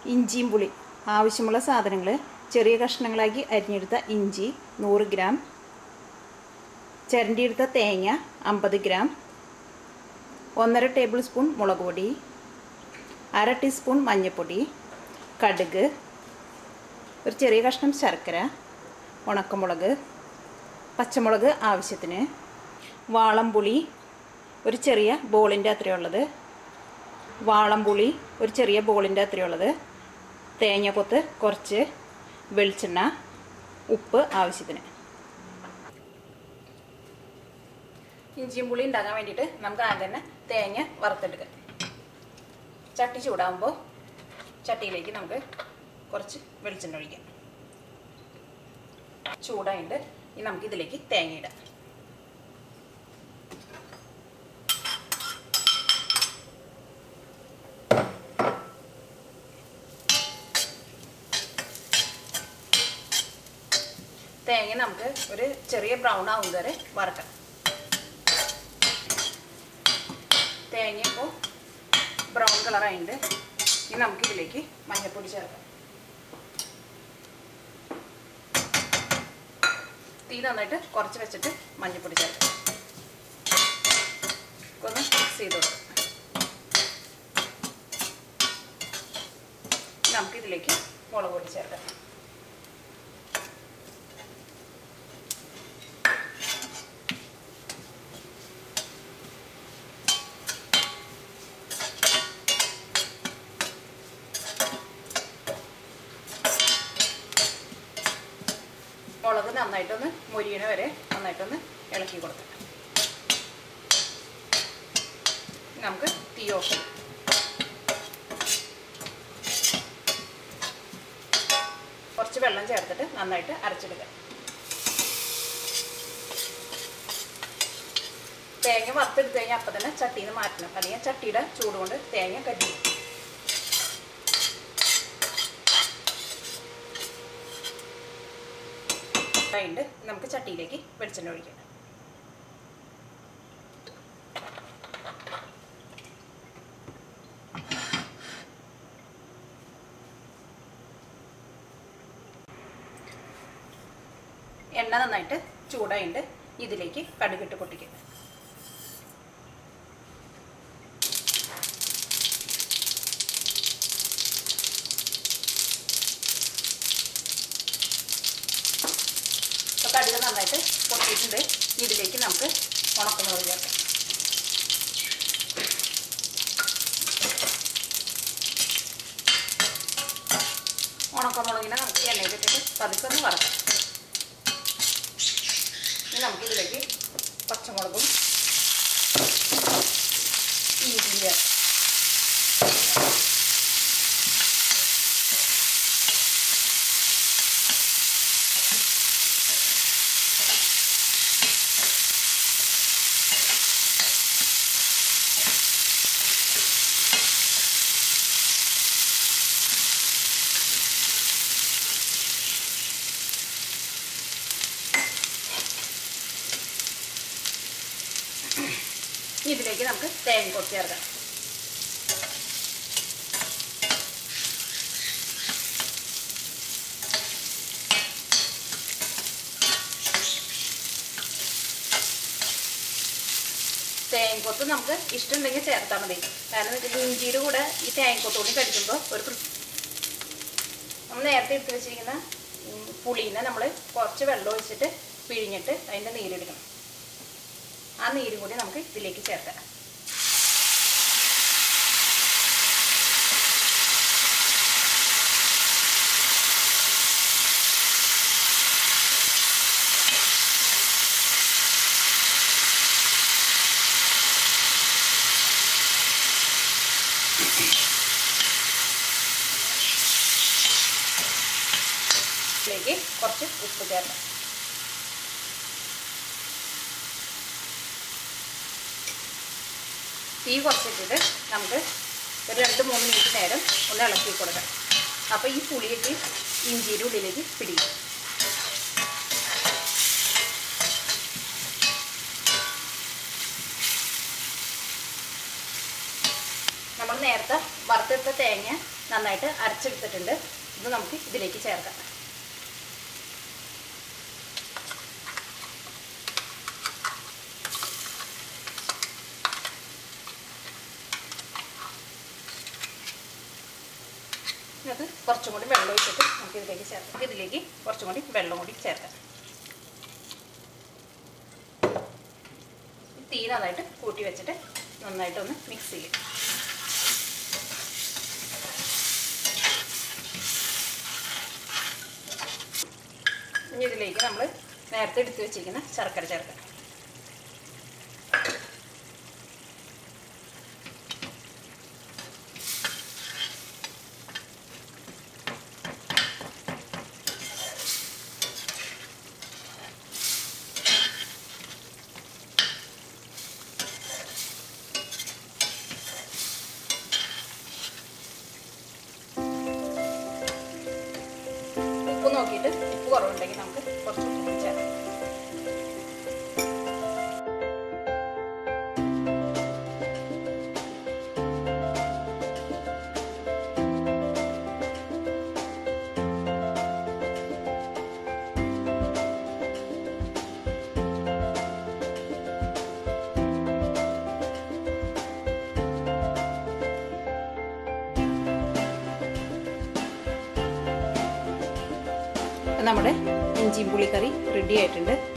ഇഞ്ചിയും പുളി ആവശ്യമുള്ള സാധനങ്ങൾ ചെറിയ കഷ്ണങ്ങളാക്കി അരിഞ്ഞെടുത്ത ഇഞ്ചി നൂറ് ഗ്രാം ചിരണ്ടിയെടുത്ത തേങ്ങ അമ്പത് ഗ്രാം ഒന്നര ടേബിൾ സ്പൂൺ മുളക് പൊടി അര ടീസ്പൂൺ മഞ്ഞൾപ്പൊടി കടുക് ഒരു ചെറിയ കഷ്ണം ശർക്കര ഉണക്കമുളക് പച്ചമുളക് ആവശ്യത്തിന് വാളംപുളി ഒരു ചെറിയ ബോളിൻ്റെ അത്രയുള്ളത് വാളംപുളി ഒരു ചെറിയ ബോളിൻ്റെ അത്രയുള്ളത് തേങ്ങ കുറച്ച് വെളിച്ചെണ്ണ ഉപ്പ് ആവശ്യത്തിന് ഇഞ്ചിയും പുളി ഉണ്ടാക്കാൻ വേണ്ടിയിട്ട് നമുക്ക് ആദ്യം തന്നെ തേങ്ങ വറുത്തെടുക്കാം ചട്ടി ചൂടാകുമ്പോൾ ചട്ടിയിലേക്ക് നമുക്ക് കുറച്ച് വെളിച്ചെണ്ണ ഒഴിക്കാം ചൂടായിട്ട് ഇനി നമുക്ക് ഇതിലേക്ക് തേങ്ങ ഇടാം തേങ്ങ നമുക്ക് ഒരു ചെറിയ ബ്രൗൺ ആവും വരെ വറക്കാം തേങ്ങ ഇപ്പോൾ ബ്രൗൺ കളറായിട്ടുണ്ട് ഇനി നമുക്കിതിലേക്ക് മഞ്ഞൾപ്പൊടി ചേർക്കാം തീ നന്നായിട്ട് കുറച്ച് വെച്ചിട്ട് മഞ്ഞൾപ്പൊടി ചേർക്കാം ഒന്ന് മിക്സ് ചെയ്ത് കൊടുക്കാം നമുക്കിതിലേക്ക് മുളക് പൊടി ചേർക്കാം മുളക് നന്നായിട്ടൊന്ന് മൊരിയണ വരെ നന്നായിട്ടൊന്ന് ഇളക്കി കൊടുക്കാം നമുക്ക് തീ ഓഫ് ചെയ്യാം കുറച്ച് വെള്ളം ചേർത്തിട്ട് നന്നായിട്ട് അരച്ചെടുക്കാം തേങ്ങ വറുത്തെടുത്ത് കഴിഞ്ഞാൽ അപ്പം തന്നെ ചട്ടിയിൽ നിന്ന് മാറ്റണം അല്ലെങ്കിൽ ചട്ടിയുടെ ചൂട് കൊണ്ട് തേങ്ങ കരിയും ഉണ്ട് നമുക്ക് ചട്ടിയിലേക്ക് വെളിച്ചെണ്ണ ഒഴിക്കാം എണ്ണ നന്നായിട്ട് ചൂടായിട്ട് ഇതിലേക്ക് കടുകിട്ട് പൊട്ടിക്കുക ഇപ്പോൾ കടുക് നന്നായിട്ട് പൊട്ടിയിട്ടുണ്ട് ഇതിലേക്ക് നമുക്ക് ഉണക്കമുളക് ചേർക്കാം ഉണക്കമുളകിനെ നമുക്ക് എണ്ണയിലിട്ടിട്ട് പതുക്കെ ഒന്ന് വറക്കാം ഇനി നമുക്കിതിലേക്ക് പച്ചമുളകും ഇഞ്ചിയും ചേർക്കാം ഇതിലേക്ക് നമുക്ക് തേങ്ങ കുറച്ച് ചേർക്കാം തേങ്ങക്കൊത്ത് നമുക്ക് ഇഷ്ടമുണ്ടെങ്കിൽ ചേർത്താൽ മതി കാരണം എന്ന് വെച്ചാൽ ഇഞ്ചിയുടെ കൂടെ ഈ തേങ്ങക്കൊത്ത് കൂടി കടിക്കുമ്പോൾ ഒരു പ്ര- നമ്മൾ നേരത്തെ എടുത്ത് വെച്ചിരിക്കുന്ന ഉം, പുളീനെ നമ്മൾ കുറച്ച് വെള്ളം ഒഴിച്ചിട്ട് പിഴിഞ്ഞിട്ട് അതിൻ്റെ നീരെടുക്കണം ആ നീരും കൂടി നമുക്ക് ഇതിലേക്ക് ചേർക്കാം ഇതിലേക്ക് കുറച്ച് ഉപ്പ് ചേർക്കാം തീ കുറച്ചിട്ടിട്ട് നമുക്ക് ഒരു രണ്ട് മൂന്ന് മിനിറ്റ് നേരം ഒന്ന് ഇളക്കി കൊടുക്കാം അപ്പോൾ ഈ പുളിയൊക്കെ ഇഞ്ചിയുടെ ഉള്ളിലേക്ക് പിടിക്കും നമ്മൾ നേരത്തെ വറുത്തെടുത്ത തേങ്ങ നന്നായിട്ട് അരച്ചെടുത്തിട്ടുണ്ട് ഇത് നമുക്ക് ഇതിലേക്ക് ചേർക്കാം അത് കുറച്ചും കൂടി വെള്ളം ഒഴിച്ചിട്ട് നമുക്ക് ഇതിലേക്ക് ചേർക്കാം നമുക്ക് ഇതിലേക്ക് കുറച്ചും കൂടി വെള്ളം കൂടി ചേർക്കാം തീ നന്നായിട്ട് കൂട്ടി വെച്ചിട്ട് നന്നായിട്ടൊന്ന് മിക്സ് ചെയ്യും ഇനി ഇതിലേക്ക് നമ്മൾ നേരത്തെ എടുത്തു വെച്ചിരിക്കുന്ന ശർക്കര ചേർക്കാം ഉപ്പ് നോക്കിയിട്ട് ഉപ്പ് കുറവുണ്ടെങ്കിൽ നമുക്ക് കുറച്ച് ഉപ്പ് കൂടി ചേർക്കാം നമ്മുടെ ഇഞ്ചിയും പുളിക്കറി റെഡി ആയിട്ടുണ്ട്